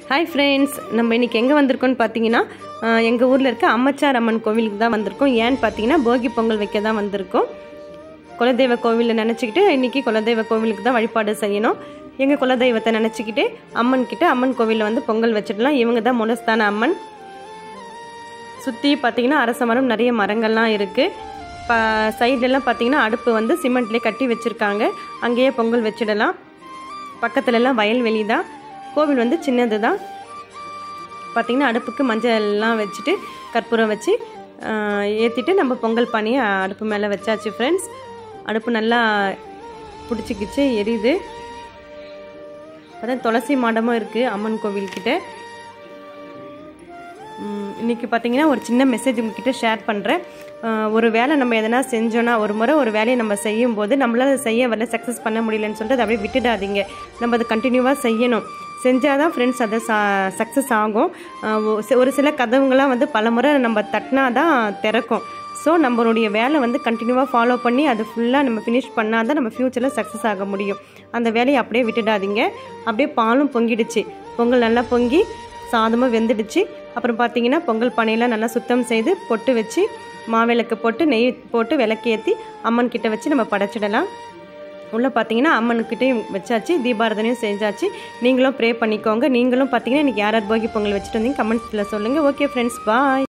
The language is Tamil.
ஹாய் ஃப்ரெண்ட்ஸ் நம்ம இன்றைக்கி எங்கே வந்திருக்கோம்னு பார்த்தீங்கன்னா எங்கள் ஊரில் இருக்க அம்மச்சார் அம்மன் கோவிலுக்கு தான் வந்திருக்கோம் ஏன்னு பார்த்தீங்கன்னா போகி பொங்கல் வைக்க தான் வந்திருக்கோம் குலதெய்வ கோவிலில் நினச்சிக்கிட்டு இன்றைக்கி குலதெய்வ கோவிலுக்கு தான் வழிபாடு செய்யணும் எங்கள் குலதெய்வத்தை நினச்சிக்கிட்டு அம்மன் கிட்ட அம்மன் கோவிலில் வந்து பொங்கல் வச்சிடலாம் இவங்க தான் முனஸ்தான அம்மன் சுற்றி பார்த்தீங்கன்னா அரச மரம் நிறைய மரங்கள்லாம் இருக்குது ப சைட்லலாம் பார்த்தீங்கன்னா அடுப்பு வந்து சிமெண்ட்லேயே கட்டி வச்சுருக்காங்க அங்கேயே பொங்கல் வச்சிடலாம் பக்கத்துலலாம் வயல்வெளி தான் கோவில் வந்து சின்னது தான் பார்த்திங்கன்னா அடுப்புக்கு மஞ்சள் எல்லாம் வச்சுட்டு கற்பூரம் வச்சு ஏற்றிட்டு நம்ம பொங்கல் பானையை அடுப்பு மேலே வச்சாச்சு ஃப்ரெண்ட்ஸ் அடுப்பு நல்லா பிடிச்சிக்கிச்சு எரியுது அதான் துளசி மாடமும் இருக்குது அம்மன் கோவில்கிட்ட இன்றைக்கி பார்த்தீங்கன்னா ஒரு சின்ன மெசேஜ் உங்ககிட்ட ஷேர் பண்ணுறேன் ஒரு வேலை நம்ம எதனா செஞ்சோன்னா ஒரு முறை ஒரு வேலையை நம்ம செய்யும் போது நம்மளால் அதை செய்ய வரல சக்ஸஸ் பண்ண முடியலன்னு சொல்லிட்டு அதை அப்படியே விட்டுடாதீங்க நம்ம அதை கண்டினியூவாக செய்யணும் செஞ்சால் தான் ஃப்ரெண்ட்ஸ் அதை சா சக்ஸஸ் ஆகும் ஒரு சில கதவுங்களாம் வந்து பல முறை நம்ம தட்டினா தான் திறக்கும் ஸோ நம்மளுடைய வேலை வந்து கண்டினியூவாக ஃபாலோ பண்ணி அது ஃபுல்லாக நம்ம ஃபினிஷ் பண்ணால் தான் நம்ம ஃப்யூச்சரில் சக்ஸஸ் ஆக முடியும் அந்த வேலையை அப்படியே விட்டுடாதீங்க அப்படியே பாலும் பொங்கிடுச்சு பொங்கல் நல்லா பொங்கி சாதமாக வெந்துடுச்சு அப்புறம் பார்த்தீங்கன்னா பொங்கல் பானையெல்லாம் நல்லா சுத்தம் செய்து பொட்டு வச்சு மாவிளக்கு போட்டு நெய் போட்டு விளக்கேற்றி அம்மன் கிட்ட வச்சு நம்ம படைச்சிடலாம் உள்ளே பார்த்தீங்கன்னா அம்மனுக்கிட்டையும் வச்சாச்சு தீபாரதனையும் செஞ்சாச்சு நீங்களும் ப்ரே பண்ணிக்கோங்க நீங்களும் பார்த்தீங்கன்னா இன்றைக்கி யார் யார் போகி பொங்கல் வச்சுட்டு வந்தீங்க கமெண்ட்ஸில் சொல்லுங்கள் ஓகே ஃப்ரெண்ட்ஸ் பாய்